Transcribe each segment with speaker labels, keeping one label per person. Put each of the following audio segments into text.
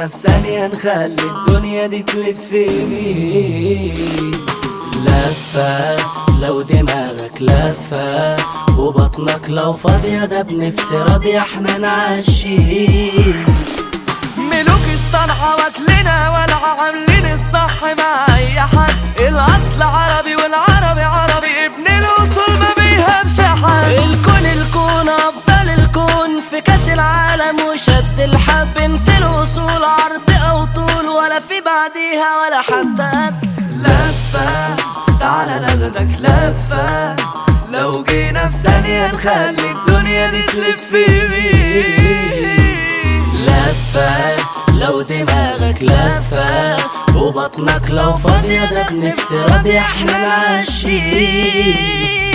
Speaker 1: جينا في ثانية نخلي الدنيا دي تلف بيك لفة لو دماغك لفة وبطنك لو فاضية ده بنفس راضية احنا نعشيك
Speaker 2: ملوك الصنعة واكلنا ولا عاملين الصح مع اي حد الاصل عربي والعربي عربي ابن الاصول ما بيهمش حد الكون الكون ابطال الكون في كاس العالم وشد الحب انت الاصول عرض او طول ولا في بعديها ولا حتى قبل
Speaker 1: لفة تعالى ناخدك لفة لو جينا في ثانية نخلي الدنيا دي تلف بيك لفة لو دماغك لفة وبطنك لو فاضية ده بنفس راضية احنا نعشيك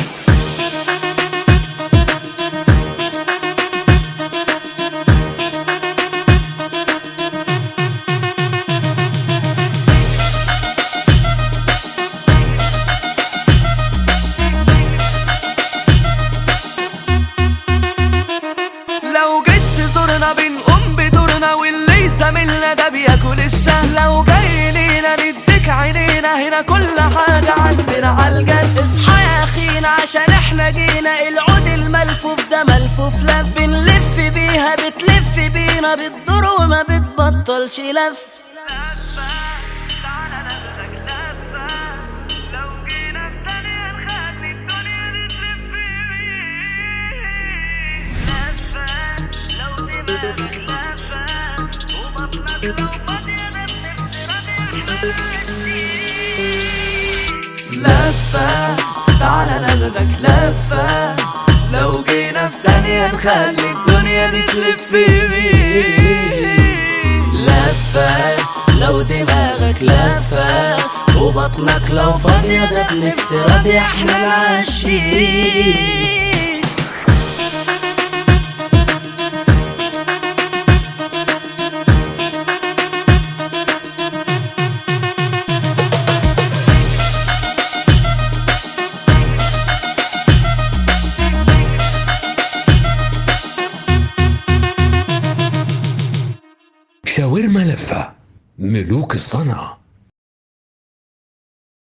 Speaker 2: لو جيت تزورنا بنقوم بدورنا واللي يساملنا ده بياكل الشهر لو جاي لينا نديك عينينا هنا كل حاجة عندنا عالجد اصحى يا اخينا عشان احنا جينا العود الملفوف ده ملفوف لف نلف بيها بتلف بينا بتدور وما بتبطلش لف
Speaker 1: لفة تعالى ناخدك لفة لو جينا في ثانية نخلي الدنيا دي تلف بيك لفة لو دماغك لفة وبطنك لو فاضية ده بنفس راضية احنا نعشيك
Speaker 3: شاورما لفة ملوك الصنعة